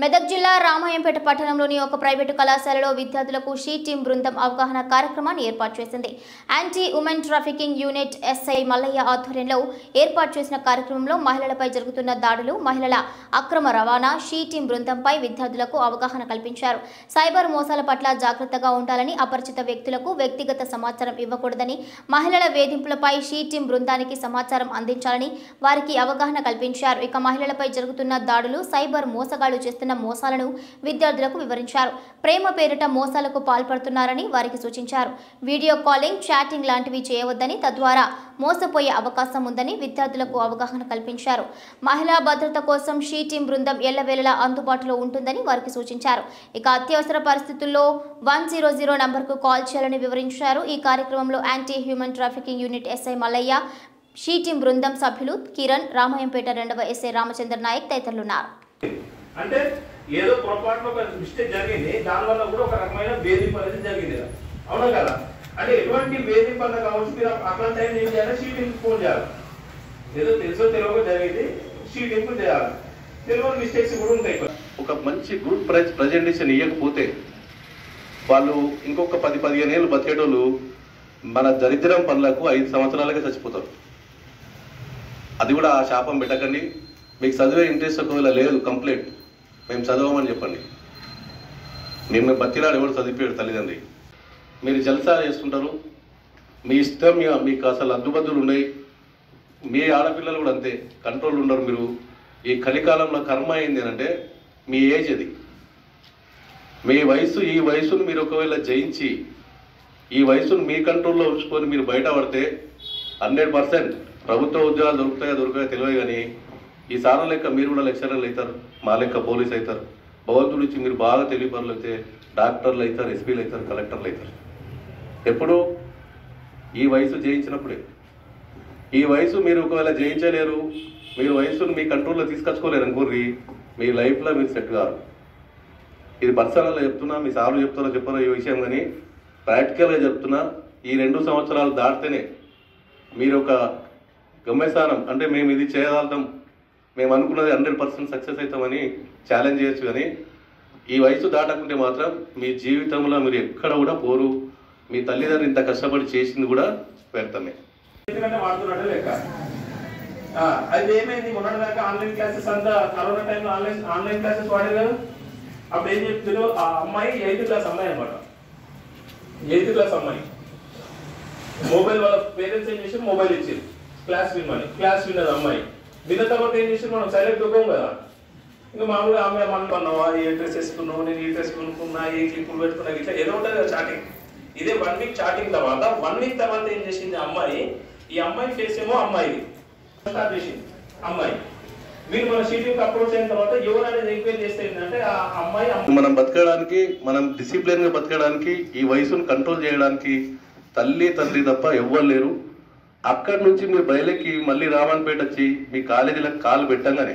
మెదక్ జిల్లా రామాయంపేట పట్టణంలోని ఒక ప్రైవేటు కళాశాలలో విద్యార్థులకు షీ టీం బృందం అవగాహన కార్యక్రమాన్ని ఏర్పాటు చేసింది anti women trafficking unit SI Mallaiah ఆధ్వర్యంలో ఏర్పాటు చేసిన కార్యక్రమంలో మహిళలపై జరుగుతున్న దాడులు మహిళల అక్రమ రవాణా షీ టీం బృందంపై విద్యార్థులకు అవగాహన కల్పించారు సైబర్ మోసాల పట్ల జాగ్రత్తగా ఉండాలని అపరిచిత వ్యక్తులకు వ్యక్తిగత సమాచారం ఇవ్వకూడదని మహిళల వేధింపులపై షీ టీం బృందానికి సమాచారం అందించాలని వారికి అవగాహన కల్పించారు ఇక మహిళలపై జరుగుతున్న దాడులు సైబర్ మోసగాళ్లు చేస్తున్న మోసాలను విద్యార్థులకు వివరించారు ప్రేమ పేరిట మోసాలకు పాల్పడుతున్నారని వారికి సూచించారు వీడియో కాలింగ్ చాటింగ్ లాంటివి చేయవద్దని తద్వారా మోసపోయే అవకాశం ఉందని విద్యార్థులకు అవగాహన కల్పించారు మహిళా భద్రత కోసం షీ టీం బృందం ఎల్లవేళలా అందుబాటులో ఉంటుందని వారికి సూచించారు ఇక అత్యవసర పరిస్థితుల్లో వన్ జీరో జీరో నంబర్కు కాల్ చేయాలని వివరించారు ఈ కార్యక్రమంలో anti human trafficking unit SI Mallaiah she team బృందం సభ్యులు కిరణ్ రామాయంపేట రెండవ ఎస్ఐ రామచంద్ర నాయక్ తదితరులున్నారు అంటే ఏదో పొరపాటున ఒక మిస్టేక్ జరిగింది దానివల్ల కూడా ఒక రకమైన వేధింపు అనేది జరిగింది కదా. అవునా కదా అంటే ఎటువంటి వేధింపు అన్న కావచ్చు మీరు అట్లాంటి టైం ఏం చేయాలి షీటింగ్ ఫోన్ చేయాలి ఏదో తెలుసో తెలియక జరిగింది షీటింగ్ చేయాలి తెలియని మిస్టేక్స్ కూడా ఉంటాయి ఒక మంచి గుడ్ ప్రైజ్ ప్రజెంటేషన్ ఇవ్వకపోతే వాళ్ళు ఇంకొక పది పదిహేను ఏళ్ళు బతికేటోళ్ళు మన దరిద్రం పనులకు ఐదు సంవత్సరాలకే చచ్చిపోతారు అది కూడా ఆ శాపం పెట్టకండి మీకు చదివే ఇంట్రెస్ట్ ఒకవేళ లేదు కంప్లీట్ మేము చదవమని చెప్పండి మేము బతిరాడు ఎవరు చదివిపోయాడు తల్లిదండ్రి మీరు జల్సా చేసుకుంటారు మీ ఇష్టం మీ- మీకు అసలు అద్దుబద్దులు ఉన్నాయి మీ ఆడపిల్లలు కూడా అంతే కంట్రోల్ ఉండరు మీరు ఈ కలికాలంలో కర్మ అయింది అంటే మీ ఏజ్ అది మీ వయసు ఈ వయసును మీరు ఒకవేళ జయించి ఈ వయసును మీ కంట్రోల్లో ఉంచుకొని మీరు బయటపడితే హండ్రెడ్ పర్సెంట్ ప్రభుత్వ ఉద్యోగాలు దొరుకుతాయో దొరుకుతాయో తెలియదు కానీ ఈ సార్ల లెక్క మీరు కూడా లెక్చరర్లు అవుతారు మా లెక్క పోలీస్ అవుతారు భగవంతుడు ఇచ్చి మీరు బాగా తెలియపరులు అయితే డాక్టర్లు అవుతారు ఎస్పీలు అవుతారు కలెక్టర్లు అవుతారు ఎప్పుడు ఈ వయసు జయించినప్పుడే ఈ వయసు మీరు ఒకవేళ జయించలేరు మీరు వయసును మీ కంట్రోల్లో తీసుకొచ్చుకోలేరు అనుకోర్రి మీ లైఫ్లో మీరు సెట్ కారు ఇది పర్సనల్గా చెప్తున్నా మీ సార్లు చెప్తారో చెప్పారో ఈ విషయం కానీ ప్రాక్టికల్గా చెప్తున్నా ఈ రెండు సంవత్సరాలు దాటితేనే మీరు ఒక గమ్యస్థానం అంటే మేము ఇది చేయగలుగుతాం మేము అనుకున్నది హండ్రెడ్ పర్సెంట్ సక్సెస్ అవుతామని ఛాలెంజ్ చేయొచ్చు కానీ ఈ వయసు దాటకుంటే మాత్రం మీ జీవితంలో మీరు ఎక్కడ కూడా పోరు మీ తల్లిదండ్రులు ఇంత కష్టపడి చేసింది కూడా వ్యర్థమే ఎందుకంటే వాడుతున్నట్టు లెక్క ఆ, అది ఏమైంది మొన్నటి దాకా ఆన్లైన్ క్లాసెస్ అంతా కరోనా టైంలో ఆన్లైన్ ఆన్లైన్ క్లాసెస్ వాడారు కదా అప్పుడు ఏం చెప్తారు ఆ అమ్మాయి ఎయిత్ క్లాస్ అమ్మాయి అనమాట ఎయిత్ క్లాస్ అమ్మాయి మొబైల్ వాళ్ళ పేరెంట్స్ ఏం చేసి మొబైల్ ఇచ్చారు క్లాస్ వినమని క్లాస్ విన్నది అమ్మాయి విన్న తర్వాత ఏం చేసి మనం సైలెంట్ ఇవ్వం కదా ఇంకా మామూలుగా ఆమె మనం అన్నావా ఏ డ్రెస్ వేసుకున్నావు నేను ఈ డ్రెస్ కొనుక్కున్నా ఏ క్లిప్పులు పెట్టుకున్నా ఇట్లా ఏదో ఉంటుంది కదా చాటింగ్ ఇదే వన్ వీక్ చాటింగ్ తర్వాత వన్ వీక్ తర్వాత ఏం చేసింది ఆ అమ్మాయి ఈ అమ్మాయి ఫేస్ ఏమో అమ్మాయి స్టార్ట్ చేసింది అమ్మాయి మీరు మన షీటింగ్ అప్రోచ్ అయిన తర్వాత ఎవరు అనేది ఎంక్వైరీ చేస్తే ఏంటంటే ఆ అమ్మాయి అమ్మాయి మనం బతకడానికి మనం డిసిప్లిన్ గా బతకడానికి ఈ వయసును కంట్రోల్ చేయడానికి తల్లి తండ్రి తప్ప ఎవ్వరు లేరు అక్కడి నుంచి మీరు బయలుకి మళ్ళీ రామన్పేట వచ్చి మీ కాలేజీలకు కాలు పెట్టంగానే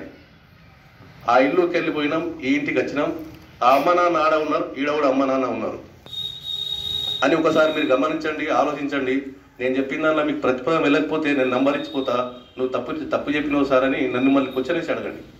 ఆ ఇల్లుకి వెళ్ళిపోయినాం ఈ ఇంటికి వచ్చినాం ఆ అమ్మ నాన్న ఆడ ఉన్నారు ఈడ కూడా అమ్మ నాన్న ఉన్నారు అని ఒకసారి మీరు గమనించండి ఆలోచించండి నేను చెప్పిన దానిలో మీకు ప్రతిఫలం వెళ్ళకపోతే నేను నంబర్ ఇచ్చిపోతా నువ్వు తప్పు తప్పు చెప్పినావు సార్ అని నన్ను మళ్ళీ క్వశ్చన్ వేసి అడగండి